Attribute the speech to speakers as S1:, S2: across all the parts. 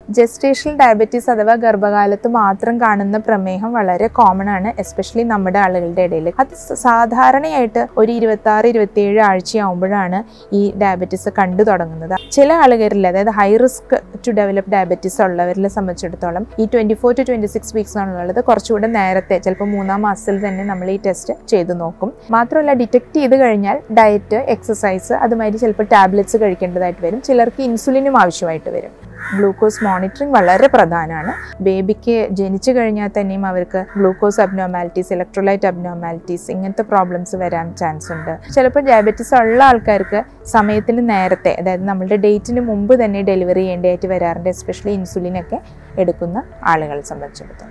S1: gestational diabetes അഥവാ ഗർഭകാലത്ത് മാത്രം കാണുന്ന പ്രമേഹം വളരെ കോമൺ ആണ് എസ്പെഷ്യലി നമ്മുടെ ആളുകളുടെ ഇടയിൽ അത് സ- സാധാരണയായിട്ട് ഒരു ഇരുപത്തി ആറ് ഇരുപത്തിയേഴ് ആഴ്ചയാകുമ്പോഴാണ് ഈ ഡയബറ്റീസ് കണ്ടു തുടങ്ങുന്നത് ചില ആളുകളിൽ അതായത് high risk to develop diabetes ഉള്ളവരിലെ സംബന്ധിച്ചിടത്തോളം ഈ twenty four to twenty six weeks എന്നുള്ളത് കുറച്ചുകൂടെ നേരത്തെ ചിലപ്പോൾ മൂന്നാം മാസത്തിൽ തന്നെ നമ്മൾ ഈ ടെസ്റ്റ് ചെയ്തു നോക്കും മാത്രമല്ല ഡിറ്റക്ട് ചെയ്ത് കഴിഞ്ഞാൽ ഡയറ്റ് എക്സസൈസ് അതുമാതിരി ചിലപ്പോൾ ടാബ്ലറ്റ്സ് കഴിക്കേണ്ടതായിട്ട് വരും ചിലർക്ക് ഇൻസുലിനും ആവശ്യമായിട്ട് വരും ഗ്ലൂക്കോസ് മോണിറ്ററിങ് വളരെ പ്രധാനമാണ് ബേബിക്ക് ജനിച്ചു കഴിഞ്ഞാൽ തന്നെയും അവർക്ക് ഗ്ലൂക്കോസ് അബ്നോമാലിറ്റീസ് ഇലക്ട്രോലൈറ്റ് അബ്നോമാലിറ്റീസ് ഇങ്ങനത്തെ പ്രോബ്ലംസ് വരാൻ ചാൻസ് ഉണ്ട് ചിലപ്പോൾ ഡയബറ്റീസ് ഉള്ള ആൾക്കാർക്ക് സമയത്തിന് നേരത്തെ അതായത് നമ്മളുടെ ഡേറ്റിന് മുമ്പ് തന്നെ ഡെലിവറി ചെയ്യേണ്ടതായിട്ട് വരാറുണ്ട് എസ്പെഷ്യലി ഇൻസുലിനൊക്കെ എടുക്കുന്ന ആളുകളെ സംബന്ധിച്ചിടത്തോളം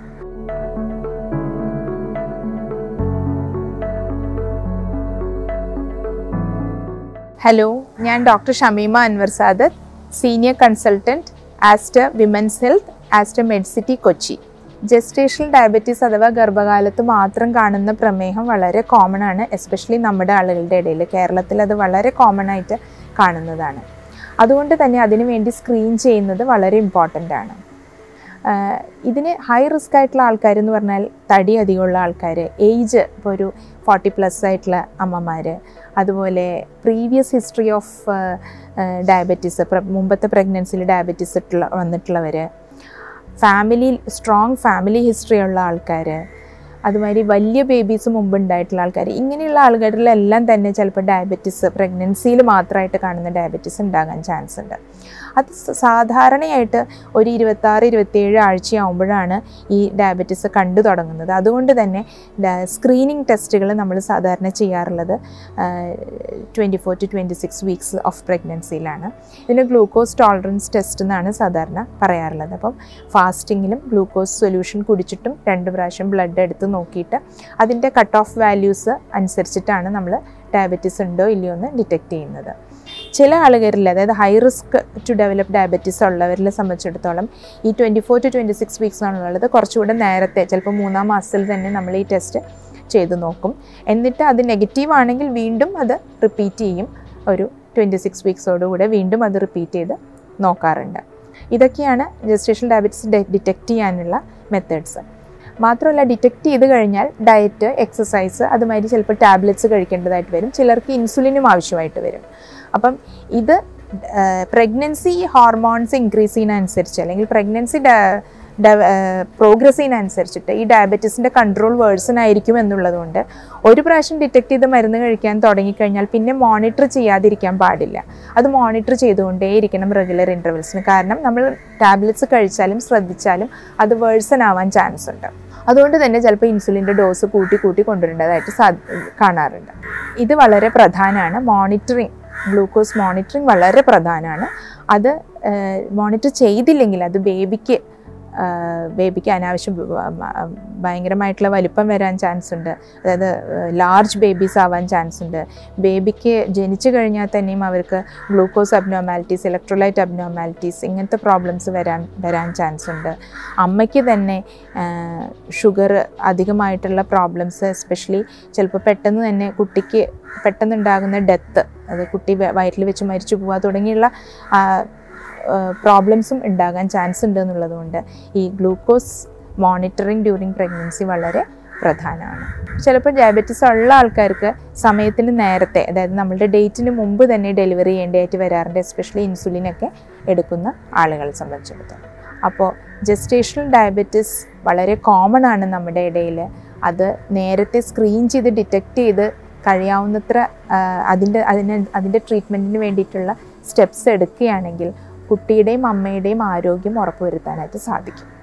S1: ഹലോ ഞാൻ doctor Shameema Anwar Sadath senior consultant Aster women's health Aster Medcity Kochi gestational diabetes അഥവാ ഗർഭകാലത്ത് മാത്രം കാണുന്ന പ്രമേഹം വളരെ കോമൺ ആണ് എസ്പെഷ്യലി നമ്മുടെ ആളുകളുടെ ഇടയിൽ കേരളത്തിൽ അത് വളരെ കോമൺ ആയിട്ട് കാണുന്നതാണ് അതുകൊണ്ട് തന്നെ അതിനു വേണ്ടി സ്ക്രീൻ ചെയ്യുന്നത് വളരെ ഇമ്പോർട്ടൻ്റ് ആണ് ആഹ് ഇതിന് ഹൈ റിസ്ക് ആയിട്ടുള്ള ആൾക്കാർ എന്ന് പറഞ്ഞാൽ തടി അധികമുള്ള ആൾക്കാർ ഏജ് ഇപ്പോൾ ഒരു ഫോർട്ടി പ്ലസ് ആയിട്ടുള്ള അമ്മമാർ അതുപോലെ പ്രീവിയസ് ഹിസ്റ്ററി ഓഫ് ഡയബറ്റീസ് മുമ്പത്തെ പ്രഗ്നൻസിയിൽ ഡയബറ്റീസ് ഇട്ടുള്ള വന്നിട്ടുള്ളവർ ഫാമിലിയിൽ സ്ട്രോങ് ഫാമിലി ഹിസ്റ്ററി ഉള്ള ആൾക്കാർ അതുമാതിരി വലിയ ബേബീസ് മുമ്പ് ഉണ്ടായിട്ടുള്ള ആൾക്കാർ ഇങ്ങനെയുള്ള ആളുകളിലെല്ലാം തന്നെ ചിലപ്പോൾ ഡയബറ്റീസ് പ്രഗ്നൻസിയിൽ മാത്രമായിട്ട് കാണുന്ന ഡയബറ്റീസ് ഉണ്ടാകാൻ ചാൻസ് ഉണ്ട് അത് സ- സാധാരണയായിട്ട് ഒരു ഇരുപത്താറ് ഇരുപത്തിയേഴ് ആഴ്ചയാകുമ്പോഴാണ് ഈ ഡയബറ്റീസ് കണ്ടു തുടങ്ങുന്നത് അതുകൊണ്ട് തന്നെ സ്ക്രീനിങ് ടെസ്റ്റുകൾ നമ്മൾ സാധാരണ ചെയ്യാറുള്ളത് twenty four to twenty six weeks of പ്രഗ്നൻസിയിലാണ് ഇതിന് ഗ്ലൂക്കോസ് ടോളറൻസ് ടെസ്റ്റ് എന്നാണ് സാധാരണ പറയാറുള്ളത് അപ്പം ഫാസ്റ്റിങ്ങിലും ഗ്ലൂക്കോസ് സൊല്യൂഷൻ കുടിച്ചിട്ടും രണ്ട് പ്രാവശ്യം ബ്ലഡ് എടുത്ത് നോക്കിയിട്ട് അതിൻ്റെ കട്ട് ഓഫ് വാല്യൂസ് അനുസരിച്ചിട്ടാണ് നമ്മൾ ഡയബറ്റീസ് ഉണ്ടോ ഇല്ലയോ എന്ന് ഡിറ്റക്ട് ചെയ്യുന്നത് ചില ആളുകളിൽ അതായത് high risk to develop diabetes ഉള്ളവരിലെ സംബന്ധിച്ചിടത്തോളം ഈ twenty four to twenty six weeks എന്നുള്ളത് കുറച്ചുകൂടെ നേരത്തെ ചിലപ്പോൾ മൂന്നാം മാസത്തിൽ തന്നെ നമ്മൾ ഈ ടെസ്റ്റ് ചെയ്തു നോക്കും എന്നിട്ട് അത് നെഗറ്റീവ് ആണെങ്കിൽ വീണ്ടും അത് റിപ്പീറ്റ് ചെയ്യും ഒരു ട്വൻറ്റി സിക്സ് വീക്സോടുകൂടെ വീണ്ടും അത് റിപ്പീറ്റ് ചെയ്ത് നോക്കാറുണ്ട് ഇതൊക്കെയാണ് ജസ്റ്റേഷൻ ഡയബറ്റീസ് ഡിറ്റക്റ്റ് ചെയ്യാനുള്ള മെത്തേഡ്സ് മാത്രമല്ല ഡിറ്റക്ട് ചെയ്ത് കഴിഞ്ഞാൽ ഡയറ്റ് എക്സസൈസ് അതുമാതിരി ചിലപ്പോൾ ടാബ്ലറ്റ്സ് കഴിക്കേണ്ടതായിട്ട് വരും ചിലർക്ക് ഇൻസുലിനും ആവശ്യമായിട്ട് വരും അപ്പം ഇത് പ്രഗ്നൻസി ഹോർമോൺസ് ഇൻക്രീസ് ചെയ്യുന്നതനുസരിച്ച് അല്ലെങ്കിൽ പ്രഗ്നൻസി പ്രോഗ്രസ് ചെയ്യുന്നതനുസരിച്ചിട്ട് ഈ ഡയബറ്റീസിൻ്റെ കൺട്രോൾ വേഴ്സൺ ആയിരിക്കും എന്നുള്ളതുകൊണ്ട് ഒരു പ്രാവശ്യം ഡിറ്റക്ട് ചെയ്ത് മരുന്ന് കഴിക്കാൻ തുടങ്ങിക്കഴിഞ്ഞാൽ പിന്നെ മോണിറ്റർ ചെയ്യാതിരിക്കാൻ പാടില്ല അത് മോണിറ്റർ ചെയ്തുകൊണ്ടേയിരിക്കണം റെഗുലർ ഇൻ്റർവെൽസിന് കാരണം നമ്മൾ ടാബ്ലറ്റ്സ് കഴിച്ചാലും ശ്രദ്ധിച്ചാലും അത് വേഴ്സൺ ആവാൻ ചാൻസ് ഉണ്ട് അതുകൊണ്ട് തന്നെ ചിലപ്പോൾ ഇൻസുലിൻ്റെ ഡോസ് കൂട്ടി കൂട്ടി കൊണ്ടുവരേണ്ടതായിട്ട് സാ കാണാറുണ്ട് ഇത് വളരെ പ്രധാനമാണ് മോണിറ്ററിങ് ഗ്ലൂക്കോസ് മോണിറ്ററിങ് വളരെ പ്രധാനമാണ് അത് മോണിറ്റർ ചെയ്തില്ലെങ്കിൽ അത് ബേബിക്ക് ബേബിക്ക് അനാവശ്യം ബ- ബ- ഭയങ്കരമായിട്ടുള്ള വലിപ്പം വരാൻ ചാൻസ് ഉണ്ട് അതായത് ലാർജ് ബേബീസ് ആവാൻ ചാൻസ് ഉണ്ട് ബേബിക്ക് ജനിച്ചു കഴിഞ്ഞാൽ തന്നെയും അവർക്ക് ഗ്ലൂക്കോസ് അബ്നോമാലിറ്റീസ് ഇലക്ട്രോലൈറ്റ് അബ്നോമാലിറ്റീസ് ഇങ്ങനത്തെ പ്രോബ്ലംസ് വരാൻ വരാൻ ചാൻസ് ഉണ്ട് അമ്മയ്ക്ക് തന്നെ ഷുഗർ അധികമായിട്ടുള്ള പ്രോബ്ലംസ് എസ്പെഷ്യലി ചിലപ്പോൾ പെട്ടെന്ന് തന്നെ കുട്ടിക്ക് പെട്ടെന്നുണ്ടാകുന്ന ഡെത്ത് അത് കുട്ടി വ- വയറ്റിൽ വെച്ച് മരിച്ചു പോവുക തുടങ്ങിയുള്ള ആ, പ്രോബ്ലംസും ഉണ്ടാകാൻ ചാൻസ് ഉണ്ട് എന്നുള്ളതുകൊണ്ട് ഈ ഗ്ലൂക്കോസ് മോണിറ്ററിങ് ഡ്യൂറിങ് പ്രഗ്നൻസി വളരെ പ്രധാനമാണ് ചിലപ്പോൾ ഡയബറ്റീസ് ഉള്ള ആൾക്കാർക്ക് സമയത്തിന് നേരത്തെ അതായത് നമ്മളുടെ ഡേറ്റിന് മുമ്പ് തന്നെ ഡെലിവറി ചെയ്യേണ്ടതായിട്ട് വരാറുണ്ട് എസ്പെഷ്യലി ഇൻസുലിനൊക്കെ എടുക്കുന്ന ആളുകളെ സംബന്ധിച്ചിടത്തോളം അപ്പോൾ ജസ്റ്റേഷണൽ ഡയബറ്റീസ് വളരെ കോമൺ ആണ് നമ്മുടെ ഇടയിൽ അത് നേരത്തെ സ്ക്രീൻ ചെയ്ത് ഡിറ്റക്റ്റ് ചെയ്ത് കഴിയാവുന്നത്ര ആ, അതിൻ്റെ അതിന് അതിൻ്റെ ട്രീറ്റ്മെൻറ്റിന് വേണ്ടിയിട്ടുള്ള സ്റ്റെപ്സ് എടുക്കുകയാണെങ്കിൽ കുട്ടിയുടെയും അമ്മയുടെയും ആരോഗ്യം ഉറപ്പുവരുത്താനായിട്ട് സാധിക്കും